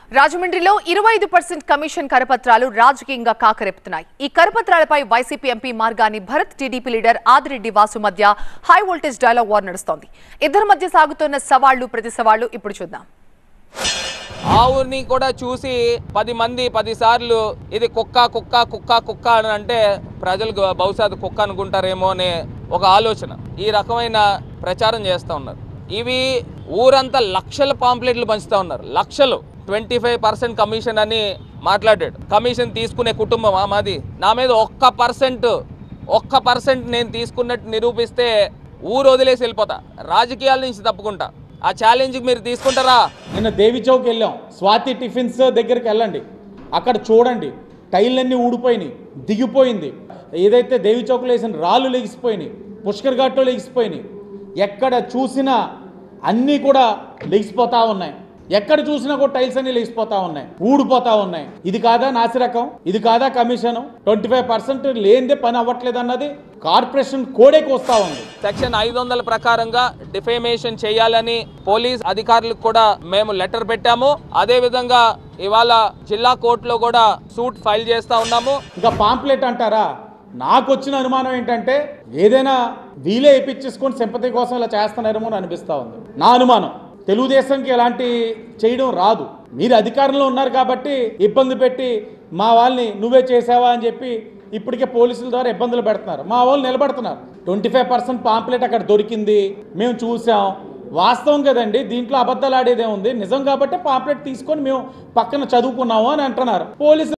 రాజమండ్రిలో ఇరవై ఐదు పర్సెంట్ కమిషన్ కరపత్రాలు రాజకీయంగా కాకరెపుతున్నాయి ఈ కరపత్రాలపై YCP MP Margani Bharat TDP leader Adireddy Vasu మధ్య హై వోల్టేజ్ డైలాగ్ వార్ నడుస్తోంది ఇద్దరి మధ్య సాగుతున్న సవాళ్లు ప్రతి సవాళ్లు ఇప్పుడు చూద్దాం ఆవుని కూడా చూసి పది మంది పది సార్లు ఇది కుక్క కుక్క కుక్క కుక్క అని అంటే ప్రజలు బహుశా అది కుక్క అనుకుంటారేమో అనే ఒక ఆలోచన ఈ రకమైన ప్రచారం చేస్తూ ఉన్నారు ఇవి ఊరంతా లక్షల పాంప్లెట్లు పంచుతూ ఉన్నారు లక్షలు ట్వంటీ ఫైవ్ పర్సెంట్ కమిషన్ అని మాట్లాడాడు కమిషన్ తీసుకునే కుటుంబమా మాది నా మీద ఒక్క పర్సెంట్ ఒక్క పర్సెంట్ నేను తీసుకున్నట్టు నిరూపిస్తే ఊరు వదిలేసి వెళ్ళిపోతా రాజకీయాల నుంచి తప్పుకుంటా ఆ ఛాలెంజ్ మీరు తీసుకుంటారా నిన్న దేవి చౌక్ వెళ్ళాం స్వాతి టిఫిన్స్ దగ్గరికి వెళ్ళండి అక్కడ చూడండి టైర్లన్నీ ఊడిపోయినాయి దిగిపోయింది ఏదైతే దేవి చౌక్లో వేసిన రాళ్ళు లెగిసిపోయినాయి పుష్కర్ ఘాట్లో లెగిసిపోయినాయి ఎక్కడ చూసినా అన్నీ కూడా లెగిసిపోతా ఉన్నాయి ఎక్కడ చూసినా కూడా టైల్స్ అన్ని లేచిపోతా ఉన్నాయి ఊడిపోతా ఉన్నాయి ఇది కాదా నాసిరకం ఇది కాదా కమిషన్ ట్వంటీ ఫైవ్ పర్సెంట్ లేనిదే పని అవ్వట్లేదు అన్నది కార్పొరేషన్ కోడేకి వస్తా ఉంది సెక్షన్ ఐదు వందల ప్రకారంగా డిఫేమేషన్ చేయాలని పోలీస్ అధికారులకు కూడా మేము లెటర్ పెట్టాము అదే విధంగా ఇవాళ జిల్లా కోర్టులో కూడా సూట్ ఫైల్ చేస్తా ఉన్నాము ఇంకా పాంప్లెట్ అంటారా నాకు వచ్చిన అనుమానం ఏంటంటే ఏదైనా వీలే ఇప్పించేసుకొని సింపతి కోసం ఇలా చేస్తున్నారేమో అని అనిపిస్తా ఉంది నా అనుమానం తెలుగుదేశంకి ఎలాంటి చేయడం రాదు మీరు అధికారంలో ఉన్నారు కాబట్టి ఇబ్బంది పెట్టి మా వాళ్ళని నువ్వే చేసావా అని చెప్పి ఇప్పటికే పోలీసుల ద్వారా ఇబ్బందులు పెడుతున్నారు మా వాళ్ళు నిలబడుతున్నారు ట్వంటీ ఫైవ్ పర్సెంట్ పాంప్లెట్ అక్కడ దొరికింది మేము చూసాం వాస్తవం కదండి దీంట్లో అబద్ధాలు ఆడేదే ఉంది నిజం కాబట్టి పాంప్లెట్ తీసుకొని మేము పక్కన చదువుకున్నాము అని అంటున్నారు పోలీసు